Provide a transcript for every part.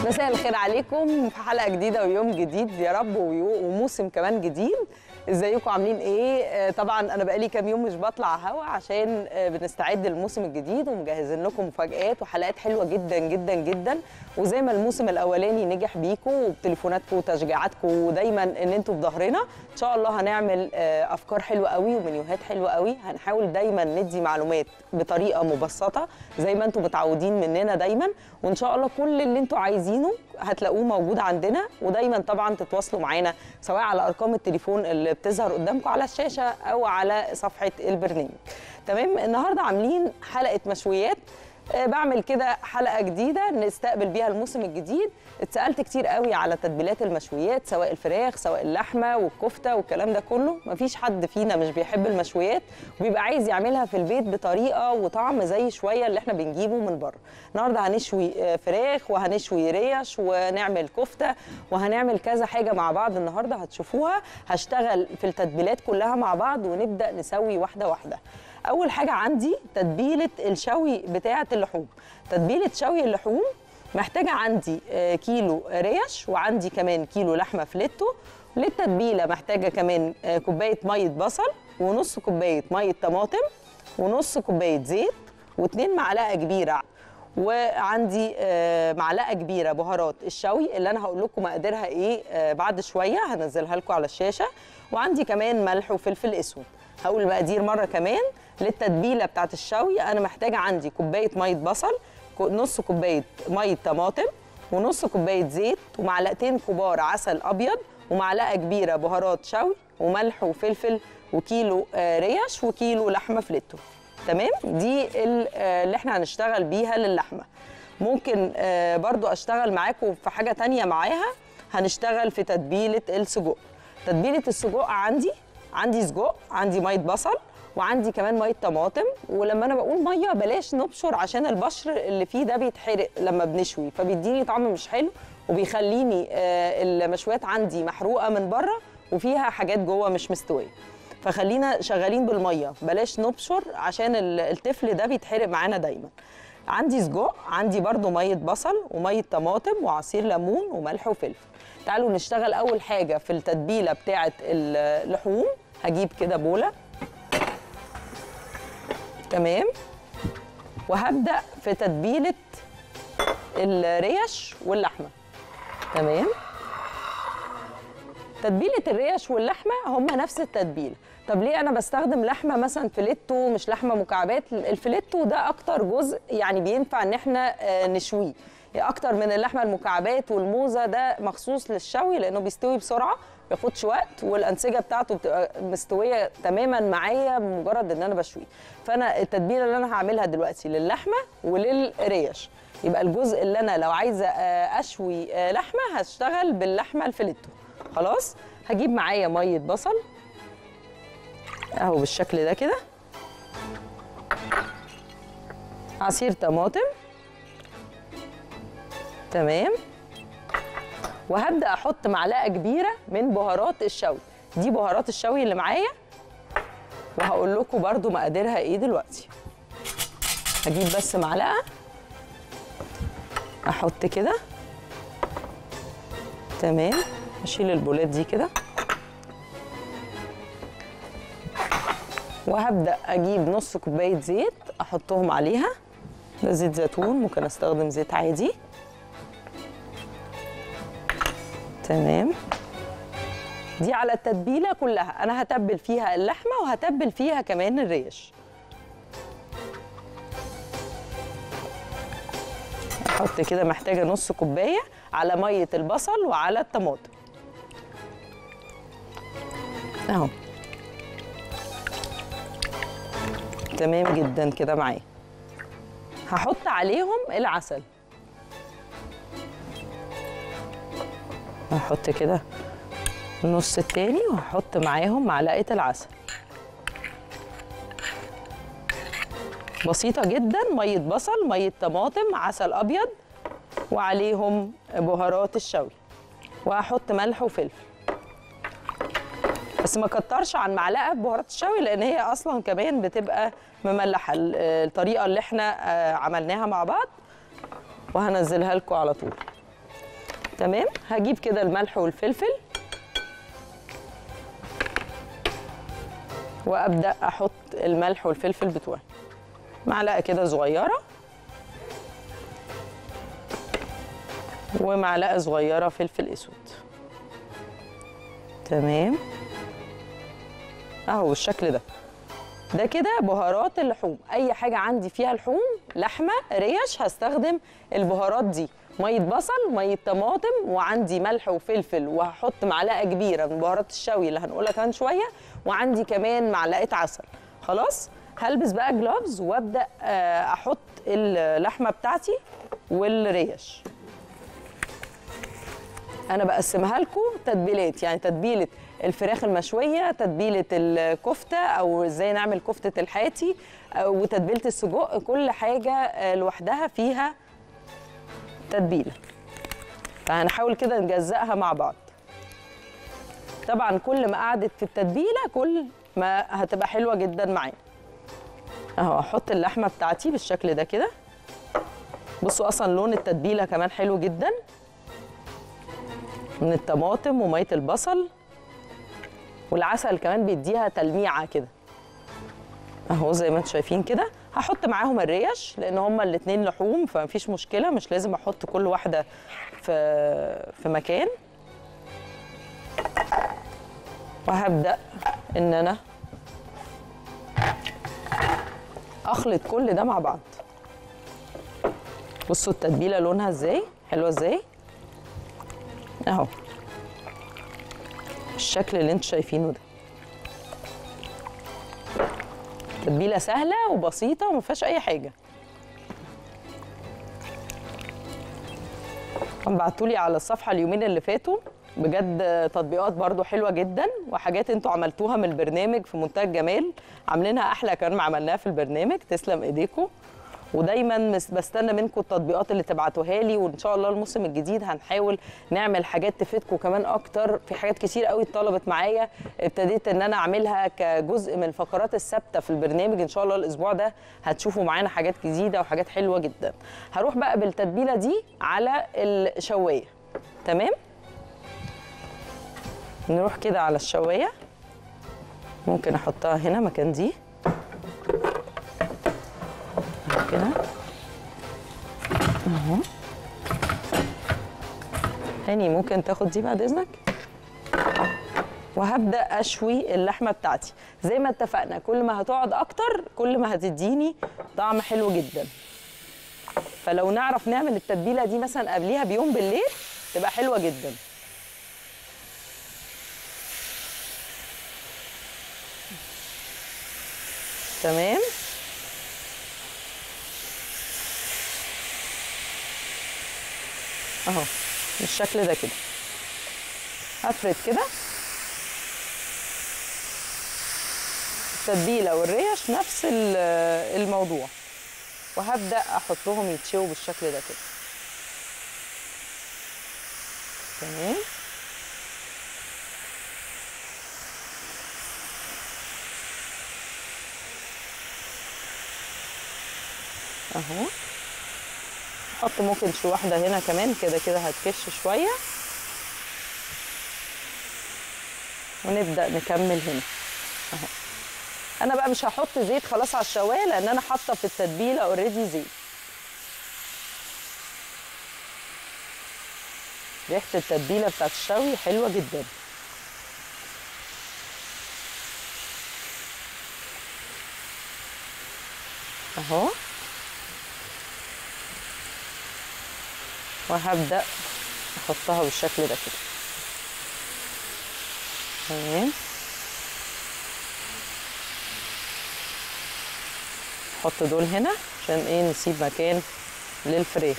مساء الخير عليكم في حلقه جديده ويوم جديد يا رب ويو- وموسم كمان جديد ازيكم عاملين ايه آه، طبعا انا بقالي كام يوم مش بطلع هوا عشان آه، بنستعد للموسم الجديد ومجهزين لكم مفاجآت وحلقات حلوه جدا جدا جدا وزي ما الموسم الاولاني نجح بيكم وبتليفوناتكم وتشجيعاتكم ودايما ان انتوا في ظهرنا ان شاء الله هنعمل آه، افكار حلوه قوي ومنيوهات حلوه قوي هنحاول دايما ندي معلومات بطريقه مبسطه زي ما انتوا متعودين مننا دايما وان شاء الله كل اللي انتوا عايزينه هتلاقوه موجود عندنا ودايما طبعا تتواصلوا معانا سواء على ارقام التليفون اللي بتظهر قدامكم على الشاشه او على صفحه البرنامج تمام النهارده عاملين حلقه مشويات آه، بعمل كده حلقه جديده نستقبل بيها الموسم الجديد اتسالت كتير قوي على تتبيلات المشويات سواء الفراخ سواء اللحمه والكفته والكلام ده كله مفيش حد فينا مش بيحب المشويات وبيبقى عايز يعملها في البيت بطريقه وطعم زي شويه اللي احنا بنجيبه من بره النهارده هنشوي آه، فراخ وهنشوي ريش ونعمل كفته وهنعمل كذا حاجه مع بعض النهارده هتشوفوها هشتغل في التتبيلات كلها مع بعض ونبدا نسوي واحده واحده اول حاجه عندي تتبيله الشوي بتاعه اللحوم تتبيله شوي اللحوم محتاجه عندي آه، كيلو ريش وعندي كمان كيلو لحمه فليتو للتتبيله محتاجه كمان آه، كوبايه ميه بصل ونص كوبايه ميه طماطم ونص كوبايه زيت واتنين معلقه كبيره وعندي آه، معلقه كبيره بهارات الشوي اللي انا هقول لكم مقاديرها ايه آه، بعد شويه هنزلها لكم على الشاشه وعندي كمان ملح وفلفل اسود هقول المقادير مره كمان للتتبيله بتاعت الشوي انا محتاجه عندي كوبايه ميه بصل كو- نص كوبايه ميه طماطم ونص كوبايه زيت ومعلقتين كبار عسل ابيض ومعلقه كبيره بهارات شوي وملح وفلفل وكيلو آه، ريش وكيلو لحمه فليتو تمام دي ال- آه، اللي احنا هنشتغل بيها للحمه ممكن آه، برضو اشتغل معاكم في حاجه تانية معاها هنشتغل في تتبيله السجق تتبيله السجق عندي عندي سجق عندي ميه بصل وعندي كمان ميه طماطم ولما انا بقول ميه بلاش نبشر عشان البشر اللي فيه ده بيتحرق لما بنشوي فبيديني طعم مش حلو وبيخليني آه، المشويات عندي محروقه من بره وفيها حاجات جوه مش مستويه فخلينا شغالين بالميه بلاش نبشر عشان ال- التفل ده بيتحرق معانا دايما عندي سجق عندي برضو ميه بصل وميه طماطم وعصير ليمون وملح وفلفل تعالوا نشتغل اول حاجه في التتبيله بتاعه اللحوم هجيب كده بوله تمام وهبدا في تتبيله الريش واللحمه تمام تتبيله الريش واللحمه هم نفس التتبيله طب ليه انا بستخدم لحمه مثلا فيليتو مش لحمه مكعبات الفيليتو ده اكتر جزء يعني بينفع ان احنا آه، نشويه اكتر من اللحمه المكعبات والموزه ده مخصوص للشوي لانه بيستوي بسرعه بياخدش وقت والانسجه بتاعته بتبقى مستويه تماما معايا بمجرد ان انا بشويه فانا التتبيله اللي انا هعملها دلوقتي للحمه وللريش يبقى الجزء اللي انا لو عايزه آه، اشوي آه، لحمه هشتغل باللحمه الفيليتو خلاص هجيب معايا ميه بصل اهو بالشكل ده كده عصير طماطم تمام وهبدا احط معلقه كبيره من بهارات الشوي دي بهارات الشوي اللي معايا وهقول لكم برضو مقاديرها ايه دلوقتي هجيب بس معلقه احط كده تمام اشيل البولات دي كده وهبدا اجيب نص كوبايه زيت احطهم عليها ده زيت زيتون ممكن استخدم زيت عادي تمام دي على التتبيله كلها انا هتبل فيها اللحمه وهتبل فيها كمان الريش احط كده محتاجه نص كوبايه على ميه البصل وعلى الطماطم اهو تمام جدا كده معايا هحط عليهم العسل هحط كده النص التاني وهحط معاهم معلقه العسل بسيطه جدا ميه بصل ميه طماطم عسل ابيض وعليهم بهارات الشوي وهحط ملح وفلفل بس ما كترش عن معلقه بهارات الشوي لان هي اصلا كمان بتبقى مملحه ال- الطريقه اللي احنا آه، عملناها مع بعض وهنزلها لكم على طول تمام هجيب كده الملح والفلفل وابدا احط الملح والفلفل بتوعي معلقه كده صغيره ومعلقه صغيره فلفل اسود تمام اهو بالشكل ده ده كده بهارات اللحوم اي حاجه عندي فيها لحوم لحمه ريش هستخدم البهارات دي ميه بصل ميه طماطم وعندي ملح وفلفل وهحط معلقه كبيره من بهارات الشوي اللي هنقولها كمان شويه وعندي كمان معلقه عسل خلاص هلبس بقى جلوفز وابدا آه، احط اللحمه بتاعتي والريش انا بقسمها لكم تتبيلات يعني تتبيله الفراخ المشويه تتبيله الكفته او ازاي نعمل كفته الحاتي آه، وتتبيله السجق كل حاجه آه، لوحدها فيها تتبيله فهنحاول كده نجزأها مع بعض طبعا كل ما قعدت في التتبيله كل ما هتبقى حلوه جدا معانا اهو احط اللحمه بتاعتي بالشكل ده كده بصوا اصلا لون التتبيله كمان حلو جدا من الطماطم وميه البصل والعسل كمان بيديها تلميعه كده اهو زي ما انتم شايفين كده هحط معاهم الريش لان هما الاتنين لحوم فمفيش مشكله مش لازم احط كل واحده في في مكان وهبدا ان انا اخلط كل ده مع بعض بصوا التتبيله لونها ازاي حلوه ازاي اهو الشكل اللي انتوا شايفينه ده تتبيله سهله وبسيطه وما فيهاش اي حاجه بعتوا لي على الصفحه اليومين اللي فاتوا بجد تطبيقات برضو حلوه جدا وحاجات انتوا عملتوها من البرنامج في منتهى الجمال عاملينها احلى كمان ما عملناها في البرنامج تسلم ايديكم ودايما مس- بستنى منكم التطبيقات اللي تبعتوها لي وان شاء الله الموسم الجديد هنحاول نعمل حاجات تفيدكم كمان اكتر في حاجات كتير قوي اتطلبت معايا ابتديت ان انا اعملها كجزء من الفقرات الثابته في البرنامج ان شاء الله الاسبوع ده هتشوفوا معانا حاجات جديده وحاجات حلوه جدا هروح بقى بالتتبيله دي على الشوايه تمام نروح كده على الشوايه ممكن احطها هنا مكان دي كده اهو هاني ممكن تاخد دي بعد اذنك وهبدا اشوي اللحمه بتاعتي زي ما اتفقنا كل ما هتقعد اكتر كل ما هتديني طعم حلو جدا فلو نعرف نعمل التتبيله دي مثلا قبليها بيوم بالليل تبقى حلوه جدا تمام اهو بالشكل ده كده هفرد كده التتبيله والريش نفس ال- الموضوع وهبدا احطهم يتشووا بالشكل ده كده تمام اهو احط ممكن شو واحده هنا كمان كده كده هتكش شويه ونبدا نكمل هنا اهو انا بقى مش هحط زيت خلاص على الشوايه لان انا حاطه في التتبيله اوريدي زيت ريحه التتبيله بتاعت الشوي حلوه جدا اهو وهبدا احطها بالشكل ده كده تمام احط دول هنا عشان ايه نسيب مكان للفراخ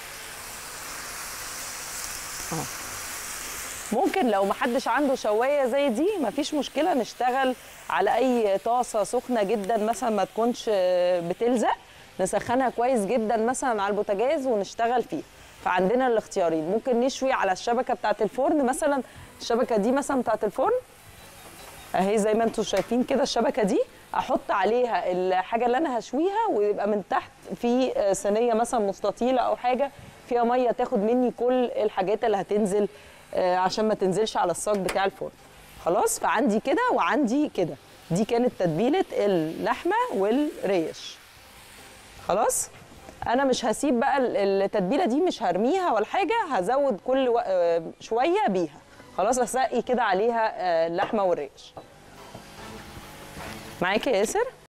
اهو ممكن لو محدش عنده شوايه زي دي مفيش مشكله نشتغل على اي طاسه سخنه جدا مثلا ما تكونش آه، بتلزق نسخنها كويس جدا مثلا على البوتاجاز ونشتغل فيها فعندنا الاختيارين ممكن نشوي على الشبكه بتاعه الفرن مثلا الشبكه دي مثلا بتاعه الفرن اهي زي ما انتم شايفين كده الشبكه دي احط عليها الحاجه اللي انا هشويها ويبقى من تحت في آه، صينيه مثلا مستطيله او حاجه فيها ميه تاخد مني كل الحاجات اللي هتنزل آه، عشان ما تنزلش على الصاج بتاع الفرن خلاص فعندي كده وعندي كده دي كانت تتبيله اللحمه والريش خلاص انا مش هسيب بقى ال- التتبيله دي مش هرميها ولا حاجه هزود كل و... آه، شويه بيها خلاص اسقي كده عليها آه، اللحمه والريش معاكي يا ياسر